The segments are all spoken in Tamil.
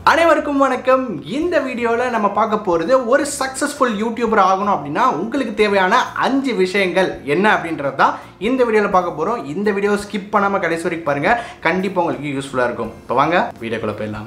அனைவருக்கும் வணக்கம் இந்த வீடியோவில் நம்ம பார்க்க போகிறது ஒரு சக்ஸஸ்ஃபுல் யூடியூபர் ஆகணும் அப்படின்னா உங்களுக்கு தேவையான அஞ்சு விஷயங்கள் என்ன அப்படின்றது தான் இந்த வீடியோவில் பார்க்க போகிறோம் இந்த வீடியோ ஸ்கிப் பண்ணாமல் கடைசி வரைக்கும் பாருங்கள் கண்டிப்பாக உங்களுக்கு யூஸ்ஃபுல்லாக இருக்கும் இப்போ வாங்க வீடியோக்குள்ளே போயிடலாம்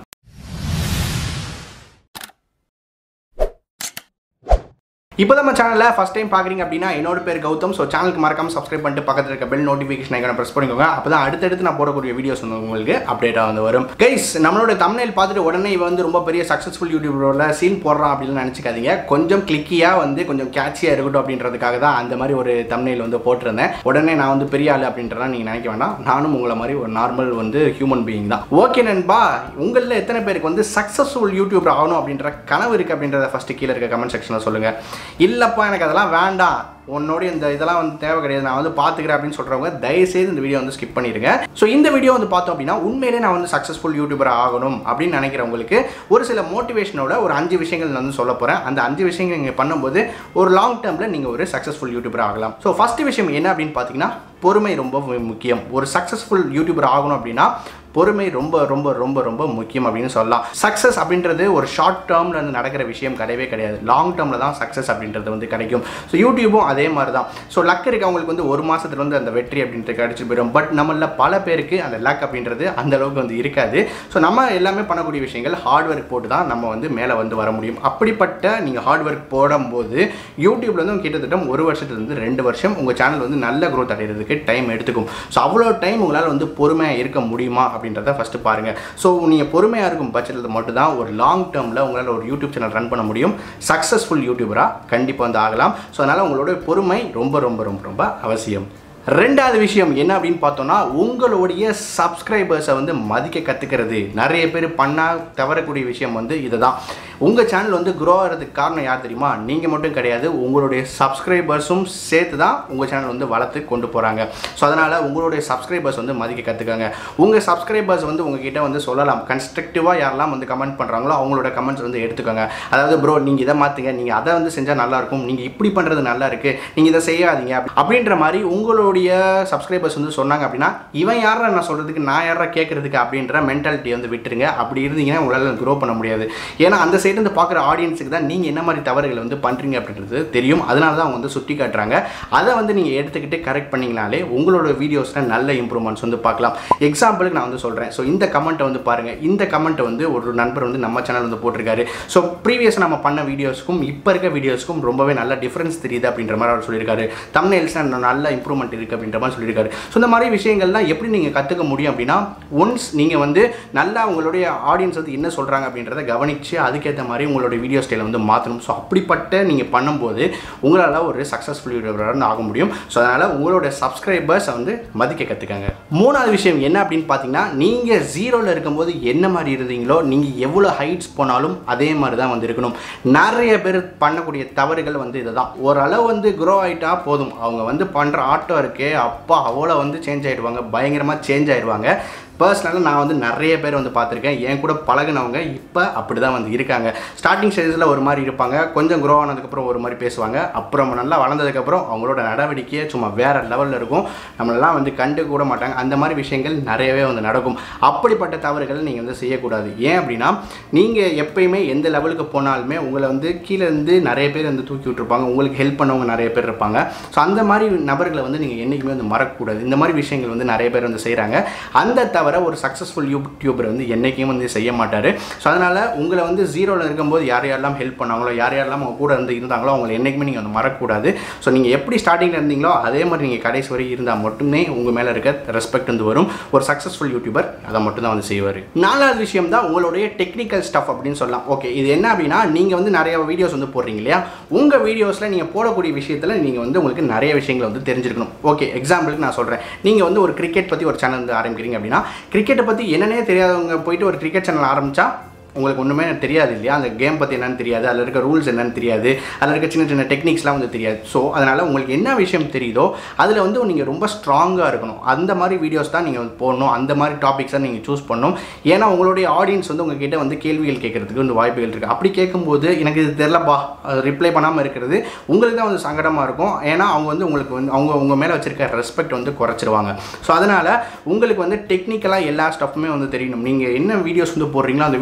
இப்போ நம்ம சேனலில் ஃபஸ்ட் டைம் பார்க்குறீங்க அப்படின்னா என்னோட பேர் கௌதம் ஸோ சேனலுக்கு மறக்காம சப்ஸ்கிரைப் பண்ணிட்டு பக்கத்தில் இருக்க பெல் நோட்டிஃபிகேஷன் ஐக்கான ப்ரெஸ் பண்ணிக்கோங்க அப்போ தான் அடுத்தடுத்து நான் போடக்கூடிய வீடியோஸ் வந்து உங்களுக்கு அப்டேட்டாக வந்து வரும் கைஸ் நம்மளோட தமிழில் பார்த்துட்டு உடனே இவன் வந்து ரொம்ப பெரிய சக்ஸஸ்ஃபுல் யூடியூபரோட சீன் போடுறான் அப்படின்னு நினச்சிக்காதீங்க கொஞ்சம் கிளிக்கியாக வந்து கொஞ்சம் கேட்சியாக இருக்கட்டும் அப்படின்றதுக்காக தான் அந்த மாதிரி ஒரு தமிழில் வந்து போட்டிருந்தேன் உடனே நான் வந்து பெரிய ஆள் அப்படின்றலாம் நீங்கள் நினைக்க வேண்டாம் நானும் உங்களை மாதிரி ஒரு நார்மல் வந்து ஹியூமன் பீயிங் தான் ஓகே நண்பா உங்களில் எத்தனை பேருக்கு வந்து சக்ஸஸ்ஃபுல் யூடியூபர் ஆகணும் அப்படின்ற கனவு இருக்குது அப்படின்றத ஃபஸ்ட்டு கீழே இருக்க கமெண்ட் செக்ஷனில் சொல்லுங்கள் இல்லைப்பா எனக்கு அதெல்லாம் வேண்டாம் உன்னோட இந்த இதெல்லாம் வந்து தேவை கிடையாது நான் வந்து பார்த்துக்கிறேன் அப்படின்னு சொல்கிறவங்க தயவுசெய்து இந்த வீடியோ வந்து ஸ்கிப் பண்ணிடுங்க ஸோ இந்த வீடியோ வந்து பார்த்தோம் அப்படின்னா உண்மையிலே நான் வந்து சக்ஸஸ்ஃபுல் யூடியூபர் ஆகணும் அப்படின்னு நினைக்கிறவங்களுக்கு ஒரு சில மோட்டிவேஷனோட ஒரு அஞ்சு விஷயங்கள் நான் வந்து சொல்ல போகிறேன் அந்த அஞ்சு விஷயங்கள் நீங்கள் பண்ணும்போது ஒரு லாங் டேர்மில் நீங்கள் ஒரு சக்ஸஸ்ஃபுல் யூடியூபர் ஆகலாம் ஸோ ஃபஸ்ட் விஷயம் என்ன அப்படின்னு பார்த்தீங்கன்னா பொறுமை ரொம்ப முக்கியம் ஒரு சக்ஸஸ்ஃபுல் யூடியூபர் ஆகணும் அப்படின்னா பொறுமை ரொம்ப ரொம்ப ரொம்ப ரொம்ப முக்கியம் அப்படின்னு சொல்லலாம் சக்ஸஸ் அப்படின்றது ஒரு ஷார்ட் டேர்மில் வந்து நடக்கிற விஷயம் கிடையவே கிடையாது லாங் டேர்மில் தான் சக்ஸஸ் அப்படின்றது வந்து கிடைக்கும் ஸோ யூடியூபும் அதே மாதிரி தான் ஸோ லக் இருக்கவங்களுக்கு வந்து ஒரு மாதத்துல வந்து அந்த வெற்றி அப்படின்றது கிடச்சி போயிடும் பட் நம்மள பல பேருக்கு அந்த லக் அப்படின்றது அந்த அளவுக்கு வந்து இருக்காது ஸோ நம்ம எல்லாமே பண்ணக்கூடிய விஷயங்கள் ஹார்ட் ஒர்க் போட்டு தான் நம்ம வந்து மேலே வந்து வர முடியும் அப்படிப்பட்ட நீங்கள் ஹார்ட் ஒர்க் போடும்போது யூடியூப்ல வந்து கிட்டத்தட்ட ஒரு வருஷத்துலேருந்து ரெண்டு வருஷம் உங்கள் சேனல் வந்து நல்ல க்ரோத் அடைகிறதுக்கு டைம் எடுத்துக்கும் ஸோ அவ்வளோ டைம் உங்களால் வந்து பொறுமையாக இருக்க முடியுமா அப்படின்றத ஃபஸ்ட்டு பாருங்கள் ஸோ நீங்கள் பொறுமையாக இருக்கும் பட்சத்தில் மட்டும்தான் ஒரு லாங் டேர்மில் உங்களால் ஒரு யூடியூப் சேனல் ரன் பண்ண முடியும் சக்ஸஸ்ஃபுல் யூடியூபராக கண்டிப்பாக வந்து ஆகலாம் ஸோ அதனால் உங்களோட பொறுமை ரொம்ப ரொம்ப ரொம்ப ரொம்ப அவசியம் ரெண்டாவது விஷயம் என்ன அப்படின்னு பார்த்தோம்னா உங்களுடைய சப்ஸ்கிரைபர்ஸை வந்து மதிக்க கற்றுக்கிறது நிறைய பேர் பண்ணால் தவறக்கூடிய விஷயம் வந்து இதுதான் உங்கள் சேனல் வந்து க்ரோ ஆகிறதுக்கு காரணம் யார் தெரியுமா நீங்கள் மட்டும் கிடையாது உங்களுடைய சப்ஸ்கிரைபர்ஸும் சேர்த்து தான் உங்கள் சேனல் வந்து வளர்த்து கொண்டு போகிறாங்க ஸோ அதனால் உங்களுடைய சப்ஸ்கிரைபர்ஸ் வந்து மதிக்க கற்றுக்காங்க உங்கள் சப்ஸ்கிரைபர்ஸ் வந்து உங்ககிட்ட வந்து சொல்லலாம் கன்ஸ்ட்ரக்டிவாக யாரெல்லாம் வந்து கமெண்ட் பண்ணுறாங்களோ அவங்களோட கமெண்ட்ஸ் வந்து எடுத்துக்கோங்க அதாவது ப்ரோ நீங்கள் இதை மாற்றுங்க நீங்கள் அதை வந்து செஞ்சால் நல்லாயிருக்கும் நீங்கள் இப்படி பண்ணுறது நல்லா இருக்குது நீங்கள் இதை செய்யாதீங்க அப்படின்ற மாதிரி உங்களுடைய சப்ஸ்கிரைபர்ஸ் வந்து சொன்னாங்க அப்படின்னா இவன் யாரா நான் சொல்கிறதுக்கு நான் யாரா கேட்குறதுக்கு அப்படின்ற மென்டாலிட்டி வந்து விட்டுருங்க அப்படி இருந்தீங்கன்னா உங்களால் க்ரோ பண்ண முடியாது ஏன்னா அந்த சைடு இருந்து பார்க்குற ஆடியன்ஸுக்கு தான் நீங்கள் என்ன மாதிரி தவறுகளை வந்து பண்ணுறீங்க அப்படின்றது தெரியும் அதனால தான் அவங்க வந்து சுட்டி காட்டுறாங்க அதை வந்து நீங்கள் எடுத்துக்கிட்டு கரெக்ட் பண்ணிங்கனாலே உங்களோட வீடியோஸில் நல்ல இம்ப்ரூவ்மெண்ட்ஸ் வந்து பார்க்கலாம் எக்ஸாம்பிளுக்கு நான் வந்து சொல்கிறேன் ஸோ இந்த கமெண்ட்டை வந்து பாருங்கள் இந்த கமெண்ட்டை வந்து ஒரு நண்பர் வந்து நம்ம சேனல் வந்து போட்டிருக்காரு ஸோ ப்ரீவியஸ் நம்ம பண்ண வீடியோஸ்க்கும் இப்போ இருக்க வீடியோஸ்க்கும் ரொம்பவே நல்ல டிஃப்ரென்ஸ் தெரியுது அப்படின்ற மாதிரி அவர் சொல்லியிருக்காரு தமிழ்நெல்ஸில் நல்ல இம்ப்ரூவ்மெண்ட் இருக்குது அப்படின்ற மாதிரி சொல்லியிருக்காரு ஸோ இந்த மாதிரி விஷயங்கள்லாம் எப்படி நீங்கள் கற்றுக்க முடியும் அப்படின்னா ஒன்ஸ் நீங்கள் வந்து நல்லா உங்களுடைய ஆடியன்ஸ் வந்து என்ன சொல்கிறாங்க அப்படின்றத கவனித்து அதுக்கேற்ற மாதிரி உங்களுடைய வீடியோ ஸ்டைலை வந்து மாற்றணும் ஸோ அப்படிப்பட்ட நீங்கள் பண்ணும்போது உங்களால் ஒரு சக்ஸஸ்ஃபுல் யூடியூபராக ஆக முடியும் ஸோ அதனால் உங்களோட சப்ஸ்கிரைபர்ஸை வந்து மதிக்க கற்றுக்காங்க மூணாவது விஷயம் என்ன அப்படின்னு பார்த்தீங்கன்னா நீங்கள் ஜீரோவில் இருக்கும்போது என்ன மாதிரி இருந்தீங்களோ நீங்கள் எவ்வளோ ஹைட்ஸ் போனாலும் அதே மாதிரி தான் வந்து இருக்கணும் நிறைய பேர் பண்ணக்கூடிய தவறுகள் வந்து இதுதான் ஓரளவு வந்து க்ரோ ஆகிட்டா போதும் அவங்க வந்து பண்ணுற ஆட்டோ இருக்கே அப்பா அவ்வளோ வந்து சேஞ்ச் ஆகிடுவாங்க பயங்கரமாக சேஞ்ச் ஆகிடுவாங்க பர்சனலாக நான் வந்து நிறைய பேர் வந்து பார்த்துருக்கேன் என் கூட பழகினவங்க இப்போ அப்படி தான் வந்து இருக்காங்க ஸ்டார்டிங் ஸ்டேஜில் ஒரு மாதிரி இருப்பாங்க கொஞ்சம் க்ரோ ஆனதுக்கப்புறம் ஒரு மாதிரி பேசுவாங்க அப்புறம் நல்லா வளர்ந்ததுக்கப்புறம் அவங்களோட நடவடிக்கையே சும்மா வேறு லெவலில் இருக்கும் நம்மளெல்லாம் வந்து கண்டு கூட மாட்டாங்க அந்த மாதிரி விஷயங்கள் நிறையவே வந்து நடக்கும் அப்படிப்பட்ட தவறுகள் நீங்கள் வந்து செய்யக்கூடாது ஏன் அப்படின்னா நீங்கள் எப்பயுமே எந்த லெவலுக்கு போனாலுமே உங்களை வந்து கீழே இருந்து நிறைய பேர் வந்து தூக்கி விட்டுருப்பாங்க உங்களுக்கு ஹெல்ப் பண்ணவங்க நிறைய பேர் இருப்பாங்க ஸோ அந்த மாதிரி நபர்களை வந்து நீங்கள் என்றைக்குமே வந்து மறக்கக்கூடாது இந்த மாதிரி விஷயங்கள் வந்து நிறைய பேர் வந்து செய்கிறாங்க அந்த தவறு தவிர ஒரு சக்ஸஸ்ஃபுல் யூடியூபர் வந்து என்றைக்கும் வந்து செய்ய மாட்டார் ஸோ அதனால் உங்களை வந்து ஜீரோவில் இருக்கும்போது யார் யாரெல்லாம் ஹெல்ப் பண்ணாங்களோ யார் யாரெல்லாம் அவங்க கூட இருந்து இருந்தாங்களோ அவங்களை என்றைக்குமே நீங்கள் வந்து மறக்கக்கூடாது ஸோ நீங்கள் எப்படி ஸ்டார்டிங்கில் இருந்தீங்களோ அதே மாதிரி நீங்கள் கடைசி வரை இருந்தால் மட்டுமே உங்கள் மேலே இருக்க ரெஸ்பெக்ட் வந்து வரும் ஒரு சக்ஸஸ்ஃபுல் யூடியூபர் அதை மட்டும் தான் வந்து செய்வார் நாலாவது விஷயம் தான் உங்களுடைய டெக்னிக்கல் ஸ்டஃப் அப்படின்னு சொல்லலாம் ஓகே இது என்ன அப்படின்னா நீங்கள் வந்து நிறைய வீடியோஸ் வந்து போடுறீங்க இல்லையா உங்கள் வீடியோஸில் நீங்கள் போடக்கூடிய விஷயத்தில் நீங்கள் வந்து உங்களுக்கு நிறைய விஷயங்களை வந்து தெரிஞ்சிருக்கணும் ஓகே எக்ஸாம்பிளுக்கு நான் சொல்கிறேன் நீங்கள் வந்து ஒரு கிரிக்கெட் பற்றி ஒரு சேனல் வந்து ஆரம்பிக்கிறீங்க அப்படின்னா கிரிக்கெட்டை பற்றி என்னன்னே தெரியாதவங்க போயிட்டு ஒரு கிரிக்கெட் சேனல் ஆரம்பித்தா உங்களுக்கு ஒன்றுமே தெரியாது இல்லையா அந்த கேம் பற்றி என்னன்னு தெரியாது அதில் இருக்க ரூல்ஸ் என்னன்னு தெரியாது அதில் இருக்க சின்ன சின்ன டெக்னிக்ஸ்லாம் வந்து தெரியாது ஸோ அதனால் உங்களுக்கு என்ன விஷயம் தெரியுதோ அதில் வந்து நீங்கள் ரொம்ப ஸ்ட்ராங்காக இருக்கணும் அந்த மாதிரி வீடியோஸ் தான் நீங்கள் வந்து போடணும் அந்த மாதிரி டாபிக்ஸை நீங்கள் சூஸ் பண்ணணும் ஏன்னா உங்களுடைய ஆடியன்ஸ் வந்து உங்ககிட்ட வந்து கேள்விகள் கேட்கறதுக்கு வந்து வாய்ப்புகள் இருக்குது அப்படி கேட்கும்போது எனக்கு இது தெரிலப்பா ரிப்ளை பண்ணாமல் இருக்கிறது உங்களுக்கு தான் வந்து சங்கடமாக இருக்கும் ஏன்னா அவங்க வந்து உங்களுக்கு வந்து அவங்க உங்கள் மேலே வச்சிருக்க ரெஸ்பெக்ட் வந்து குறைச்சிருவாங்க ஸோ அதனால் உங்களுக்கு வந்து டெக்னிக்கலாக எல்லா ஸ்டஃப்புமே வந்து தெரியணும் நீங்கள் என்ன வீடியோஸ் வந்து போடுறீங்களோ அந்த வீடியோஸில்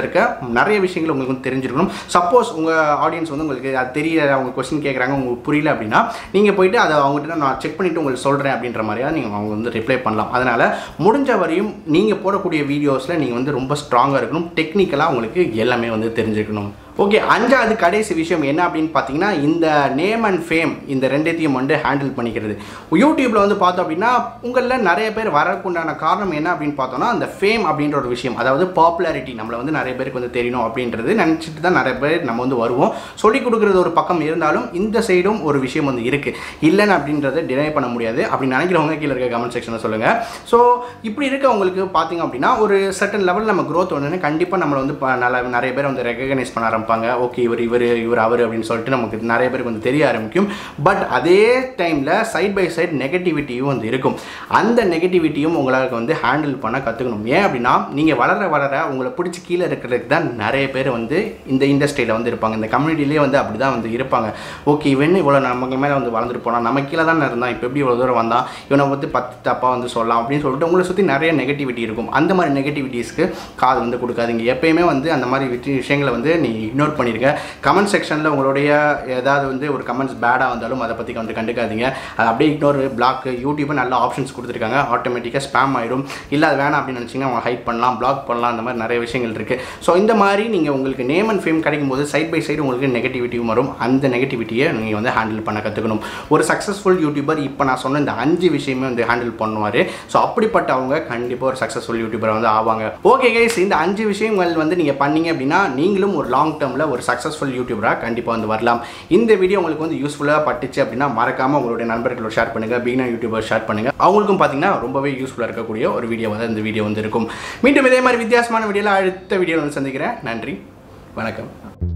இருக்க நிறைய விஷயங்கள் உங்களுக்கு வந்து தெரிஞ்சிருக்கணும் சப்போஸ் உங்கள் ஆடியன்ஸ் வந்து உங்களுக்கு அது தெரியல அவங்க கொஸ்டின் கேட்குறாங்க உங்களுக்கு புரியல அப்படின்னா நீங்கள் போயிட்டு அதை அவங்ககிட்ட நான் செக் பண்ணிவிட்டு உங்களுக்கு சொல்கிறேன் அப்படின்ற மாதிரியா நீங்கள் அவங்க வந்து ரிப்ளை பண்ணலாம் அதனால் முடிஞ்ச வரையும் நீங்கள் போடக்கூடிய வீடியோஸில் நீங்கள் வந்து ரொம்ப ஸ்ட்ராங்காக இருக்கணும் டெக்னிக்கலாக உங்களுக்கு எல்லாமே வந்து தெரிஞ்சிருக்கணும் ஓகே அஞ்சாவது கடைசி விஷயம் என்ன அப்படின்னு பார்த்தீங்கன்னா இந்த நேம் அண்ட் ஃபேம் இந்த ரெண்டத்தையும் வந்து ஹேண்டில் பண்ணிக்கிறது யூடியூப்பில் வந்து பார்த்தோம் அப்படின்னா உங்களில் நிறைய பேர் வரக்குண்டான காரணம் என்ன அப்படின்னு பார்த்தோம்னா அந்த ஃபேம் அப்படின்ற ஒரு விஷயம் அதாவது பாப்புலாரிட்டி நம்மளை வந்து நிறைய பேருக்கு வந்து தெரியணும் அப்படின்றது நினச்சிட்டு தான் நிறைய பேர் நம்ம வந்து வருவோம் சொல்லிக் கொடுக்குறது ஒரு பக்கம் இருந்தாலும் இந்த சைடும் ஒரு விஷயம் வந்து இருக்குது இல்லைன்னு அப்படின்றத டினை பண்ண முடியாது அப்படி நினைக்கிறவங்க கீழே இருக்க கமெண்ட் செக்ஷனில் சொல்லுங்கள் ஸோ இப்படி இருக்க உங்களுக்கு பார்த்தீங்க அப்படின்னா ஒரு சர்டன் லெவலில் நம்ம growth ஒன்று கண்டிப்பாக நம்மளை வந்து ப- நல்ல நிறைய பேர் வந்து ரெகனைஸ் பண்ண ஆரம்பிப்பாங்க ஓகே இவர் இவர் இவர் அவர் அப்படின்னு சொல்லிட்டு நமக்கு நிறைய பேருக்கு வந்து தெரிய ஆரம்பிக்கும் பட் அதே டைமில் சைட் பை சைட் நெகட்டிவிட்டியும் வந்து இருக்கும் அந்த நெகட்டிவிட்டியும் உங்களுக்கு வந்து ஹேண்டில் பண்ண கற்றுக்கணும் ஏன் அப்படின்னா நீங்கள் வளர வளர உங்களை பிடிச்சி கீழே இருக்கிறதுக்கு தான் நிறைய பேர் வந்து இந்த இண்டஸ்ட்ரியில் வந்து இருப்பாங்க இந்த கம்யூனிட்டிலே வந்து அப்படி தான் வந்து இருப்பாங்க ஓகே இவன் இவ்வளோ நமக்கு மேலே வந்து வளர்ந்துட்டு போனான் நம்ம கீழே தான் இருந்தான் இப்போ எப்படி இவ்வளோ தூரம் வந்தான் இவனை வந்து பத்து தப்பாக வந்து சொல்லலாம் அப்படின்னு சொல்லிட்டு உங்களை சுற்றி நிறைய நெகட்டிவிட்டி இருக்கும் அந்த மாதிரி நெகட்டிவிட்டிஸ்க்கு காது வந்து கொடுக்காதீங்க எப்பயுமே வந்து அந்த மாதிரி விஷய- விஷயங்களை வந்து நீ இக்னோர் பண்ணிருங்க கமெண்ட் செக்ஷனில் உங்களுடைய ஏதாவது வந்து ஒரு கமெண்ட்ஸ் பேடாக வந்தாலும் அதை பற்றி வந்து கண்டுக்காதீங்க அதை அப்படியே இக்னோர் பிளாக் யூடியூப்பை நல்ல ஆப்ஷன்ஸ் கொடுத்துருக்காங்க ஆட்டோமேட்டிக்காக ஸ்பேம் ஆயிடும் இல்லை அது வேணாம் அப்படின்னு நினச்சிங்கன்னா அவங்க ஹைட் பண்ணலாம் பிளாக் பண்ணலாம் அந்த மாதிரி நிறைய விஷயங்கள் இருக்குது ஸோ இந்த மாதிரி நீங்கள் உங்களுக்கு நேம் அண்ட் ஃபேம் கிடைக்கும் போது சைட் பை சைடு உங்களுக்கு நெகட்டிவிட்டியும் வரும் அந்த நெகட்டிவிட்டியை நீங்கள் வந்து ஹேண்டில் பண்ண கற்றுக்கணும் ஒரு சக்ஸஸ்ஃபுல் யூடியூபர் இப்போ நான் சொன்ன இந்த அஞ்சு விஷயமே வந்து ஹேண்டில் பண்ணுவார் ஸோ அப்படிப்பட்டவங்க கண்டிப்பாக ஒரு சக்ஸஸ்ஃபுல் யூடியூபர் வந்து ஆவாங்க ஓகே கைஸ் இந்த அஞ்சு விஷயங்கள் வந்து நீங்கள் பண்ணீங்க அப்படின்னா நீங்களும் ஒரு லாங் டேர்மில் ஒரு சக்ஸஸ்ஃபுல் யூடியூபராக கண்டிப்பாக வந்து வரலாம் இந்த வீடியோ உங்களுக்கு வந்து யூஸ்ஃபுல்லாக பட்டுச்சு அப்படின்னா மறக்காமல் உங்களுடைய நண்பர்களோட ஷேர் பண்ணுங்கள் பிகினர் யூடியூபர் ஷேர் பண்ணுங்கள் அவங்களுக்கும் பார்த்தீங்கன்னா ரொம்பவே யூஸ்ஃபுல்லாக இருக்கக்கூடிய ஒரு வீடியோ வந்து இந்த வீடியோ வந்து இருக்கும் மீண்டும் இதே மாதிரி வித்தியாசமான வீடியோவில் அடுத்த வீடியோ வந்து சந்திக்கிறேன் நன்றி வணக்கம்